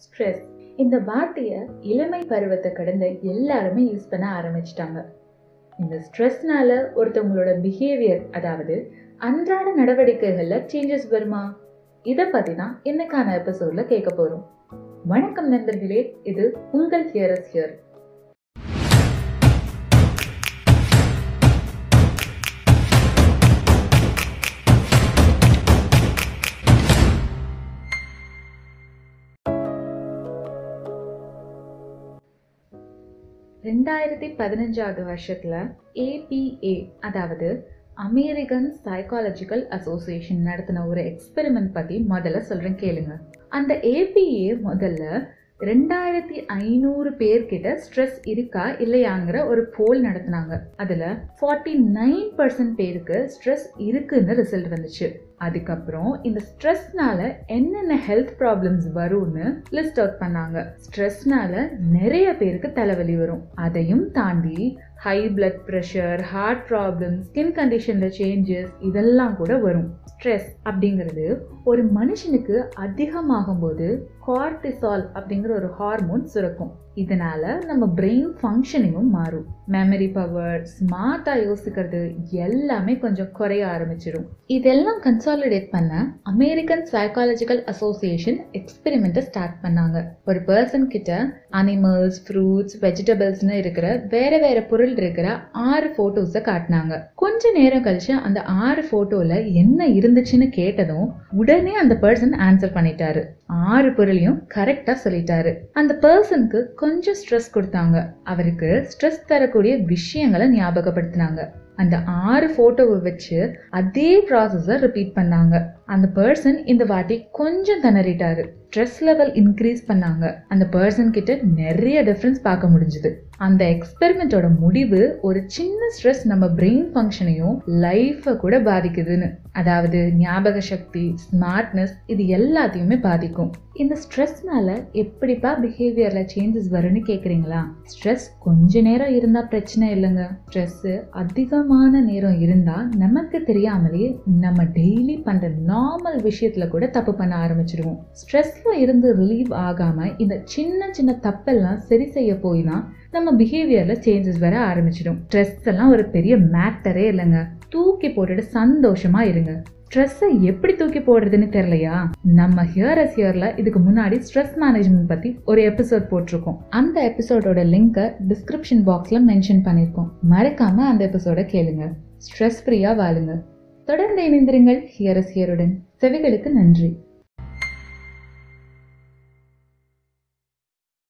stress இந்த வார்த்தையை இளமை பருவத்தை கடந்த எல்லாருமே யூஸ் பண்ண ஆரம்பிச்சிட்டாங்க இந்த ஸ்ட்ரெஸ்னால ஒருத்தவங்களோட பிஹேவியர் அதாவது அன்றாட நடவடிக்கைகள்ல சேஞ்சஸ் வருமா இதை பத்தி தான் இன்னைக்கான எபிசோட்ல கேட்க போறோம் வணக்கம் நண்பர்களே இது உங்கள் ஹியரஸ் ஹியர் ரெண்டாயிரத்தி பதினஞ்சாவது வருஷத்துல ஏபிஏ அதாவது அமெரிக்கன் சைக்காலஜிக்கல் அசோசியேஷன் நடத்தின ஒரு எக்ஸ்பெரிமெண்ட் பத்தி முதல்ல சொல்றேன் கேளுங்க அந்த ஏபிஏ முதல்ல ரெண்டாயிரத்தி ஐநூறு பேர்கிட்ட ஸ்ட்ரெஸ் இருக்கா இல்லையாங்கிற ஒரு போல் நடத்தினாங்க அதுல ஃபார்ட்டி நைன் பர்சன்ட் பேருக்கு ஸ்ட்ரெஸ் இருக்குன்னு ரிசல்ட் வந்துச்சு அதுக்கப்புறம் இந்த ஸ்ட்ரெஸ்னால என்னென்ன ஹெல்த் ப்ராப்ளம்ஸ் வரும்னு லிஸ்ட் அவுட் பண்ணாங்க ஸ்ட்ரெஸ்னால நிறைய பேருக்கு தலைவலி வரும் அதையும் தாண்டி high blood pressure heart problem skin கண்டிஷன்ல சேஞ்சஸ் இதெல்லாம் கூட வரும் ஸ்ட்ரெஸ் அப்படிங்கிறது ஒரு மனுஷனுக்கு அதிகமாகும் போது கார்டிசால் அப்படிங்கிற ஒரு ஹார்மோன் சுரக்கும் இதனால நம்ம பிரெயின் ஃபங்க்ஷனிங்கும் மாறும் மெமரி பவர் ஸ்மார்ட்டா யோசிக்கிறது எல்லாமே கொஞ்சம் குறைய ஆரம்பிச்சிடும் இதெல்லாம் கன்சாலிடேட் பண்ண அமெரிக்கன் சைக்காலஜிக்கல் அசோசியேஷன் எக்ஸ்பெரிமெண்ட்டை ஸ்டார்ட் பண்ணாங்க ஒரு பர்சன் கிட்ட அனிமல்ஸ் ஃப்ரூட்ஸ் வெஜிடபிள்ஸ்னு இருக்கிற வேற வேற பொருள் இருக்கிற ஆறு போட்டோஸை காட்டினாங்க கொஞ்ச நேரம் கழிச்சு அந்த ஆறு போட்டோல என்ன இருந்துச்சுன்னு கேட்டதும் உடனே அந்த பர்சன் ஆன்சர் பண்ணிட்டாரு ஆறு பொருளையும் கரெக்டா சொல்லிட்டாரு அந்த பர்சனுக்கு கொஞ்சம் ஸ்ட்ரெஸ் கொடுத்தாங்க அவருக்கு ஸ்ட்ரெஸ் தரக்கூடிய விஷயங்களை ஞாபகப்படுத்தினாங்க அந்த ஆறு போட்டோவை வச்சு அதே ப்ராசஸை ரிப்பீட் பண்ணாங்க அந்த பர்சன் இந்த வாட்டி கொஞ்சம் திணறிட்டாரு ஸ்ட்ரெஸ் லெவல் இன்க்ரீஸ் பண்ணாங்க அந்த பர்சன் கிட்ட நிறைய டிஃப்ரென்ஸ் பார்க்க முடிஞ்சுது அந்த எக்ஸ்பெரிமெண்ட்டோட முடிவு ஒரு சின்ன ஸ்ட்ரெஸ் நம்ம பிரெயின் ஃபங்க்ஷனையும் லைஃப்பை கூட பாதிக்குதுன்னு அதாவது ஞாபக சக்தி ஸ்மார்ட்னஸ் இது எல்லாத்தையுமே பாதிக்கும் இந்த ஸ்ட்ரெஸ்னால எப்படிப்பா பிஹேவியர்ல சேஞ்சஸ் வரும்னு கேக்குறீங்களா ஸ்ட்ரெஸ் கொஞ்ச நேரம் இருந்தா பிரச்சனை இல்லைங்க ஸ்ட்ரெஸ் அதிகமான நேரம் இருந்தா நமக்கு தெரியாமலே நம்ம டெய்லி பண்ற நார்மல் விஷயத்துல கூட தப்பு பண்ண ஆரம்பிச்சிடுவோம் ஸ்ட்ரெஸ்ல இருந்து ரிலீவ் ஆகாம இந்த சின்ன சின்ன தப்பெல்லாம் சரி செய்ய போய் தான் நம்ம பிஹேவியர்ல சேஞ்சஸ் வர ஆரம்பிச்சிடும் ஸ்ட்ரெஸ் எல்லாம் ஒரு பெரிய மேட்டரே இல்லைங்க தூக்கி போட்டுட்டு சந்தோஷமா இருங்க ஸ்ட்ரெஸ்ஸை எப்படி தூக்கி போடுறதுன்னு தெரியலையா நம்ம ஹியர் அஸ் ஹியர்ல இதுக்கு முன்னாடி ஸ்ட்ரெஸ் மேனேஜ்மெண்ட் பத்தி ஒரு எபிசோட் போட்டிருக்கோம் அந்த எபிசோடோட லிங்கை டிஸ்கிரிப்ஷன் பாக்ஸ்ல மென்ஷன் பண்ணியிருக்கோம் மறக்காம அந்த எபிசோட கேளுங்க ஸ்ட்ரெஸ் ஃப்ரீயா வாழுங்க தொடர்ந்து இணைந்திருங்கள் ஹியர் அஸ் ஹியருடன் செவிகளுக்கு நன்றி